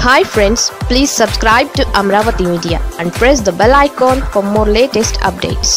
hi friends please subscribe to Amaravati media and press the bell icon for more latest updates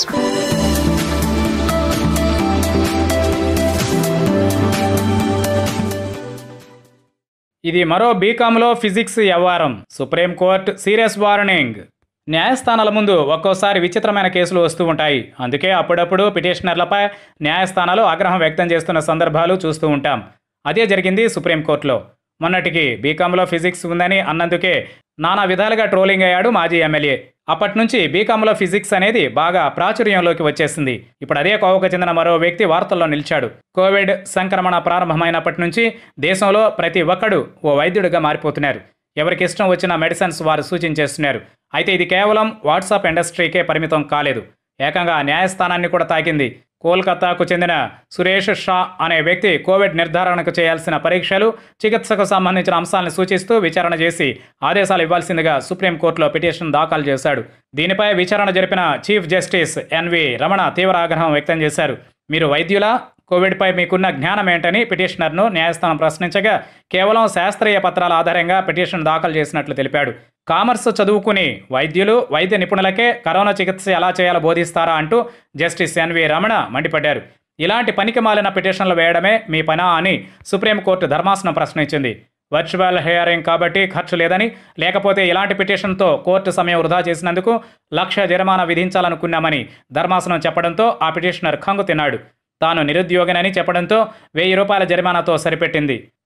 ఇది మరో బీకాంలో physics వ్యవహారం supreme court serious warning న్యాయస్థానాల ముందు ఒక్కోసారి విచిత్రమైన కేసులు వస్తూ ఉంటాయి అందుకే అప్పుడప్పుడు పిటిషనర్లపై న్యాయస్థానాలు ఆగ్రహం వ్యక్తం చేస్తున్న సందర్భాలు చూస్తూ ఉంటాం అదే జరిగింది సుప్రీంకోర్టులో మొన్నటికి బీకాంలో ఫిజిక్స్ ఉందని అన్నందుకే నానా విధాలుగా ట్రోలింగ్ అయ్యాడు మాజీ ఎమ్మెల్యే అప్పటి నుంచి బీకాంలో ఫిజిక్స్ అనేది బాగా ప్రాచుర్యంలోకి వచ్చేసింది ఇప్పుడు అదే కోవకు చెందిన మరో వ్యక్తి వార్తల్లో నిలిచాడు కోవిడ్ సంక్రమణ ప్రారంభమైనప్పటి నుంచి దేశంలో ప్రతి ఒక్కడు ఓ వైద్యుడిగా మారిపోతున్నారు ఎవరికి ఇష్టం వచ్చిన మెడిసిన్స్ వారు సూచించేస్తున్నారు అయితే ఇది కేవలం వాట్సాప్ ఇండస్ట్రీకే పరిమితం కాలేదు ఏకంగా న్యాయస్థానాన్ని కూడా తాకింది కోల్కతాకు చెందిన సురేష్ షా అనే వ్యక్తి కోవిడ్ నిర్ధారణకు చేయాల్సిన పరీక్షలు చికిత్సకు సంబంధించిన అంశాలను సూచిస్తూ విచారణ చేసి ఆదేశాలు ఇవ్వాల్సిందిగా సుప్రీంకోర్టులో పిటిషన్ దాఖలు చేశాడు దీనిపై విచారణ జరిపిన చీఫ్ జస్టిస్ ఎన్వి రమణ తీవ్ర ఆగ్రహం వ్యక్తం చేశారు మీరు వైద్యులా కోవిడ్పై మీకున్న జ్ఞానం ఏంటని పిటిషనర్ను న్యాయస్థానం ప్రశ్నించగా కేవలం శాస్త్రీయ పత్రాల ఆధారంగా పిటిషన్ దాఖలు చేసినట్లు తెలిపాడు కామర్స్ చదువుకుని వైద్యులు వైద్య నిపుణులకే కరోనా చికిత్స ఎలా చేయాలో బోధిస్తారా అంటూ జస్టిస్ ఎన్వి రమణ మండిపడ్డారు ఇలాంటి పనికి మాలిన పిటిషన్లు వేయడమే మీ పనా అని సుప్రీంకోర్టు ధర్మాసనం ప్రశ్నించింది వర్చువల్ హియరింగ్ కాబట్టి ఖర్చు లేదని లేకపోతే ఇలాంటి పిటిషన్తో కోర్టు సమయం వృధా చేసినందుకు లక్ష జరిమానా విధించాలనుకున్నామని ధర్మాసనం చెప్పడంతో ఆ పిటిషనర్ ఖంగు తిన్నాడు తాను నిరుద్యోగినని చెప్పడంతో వెయ్యి రూపాయల జరిమానాతో సరిపెట్టింది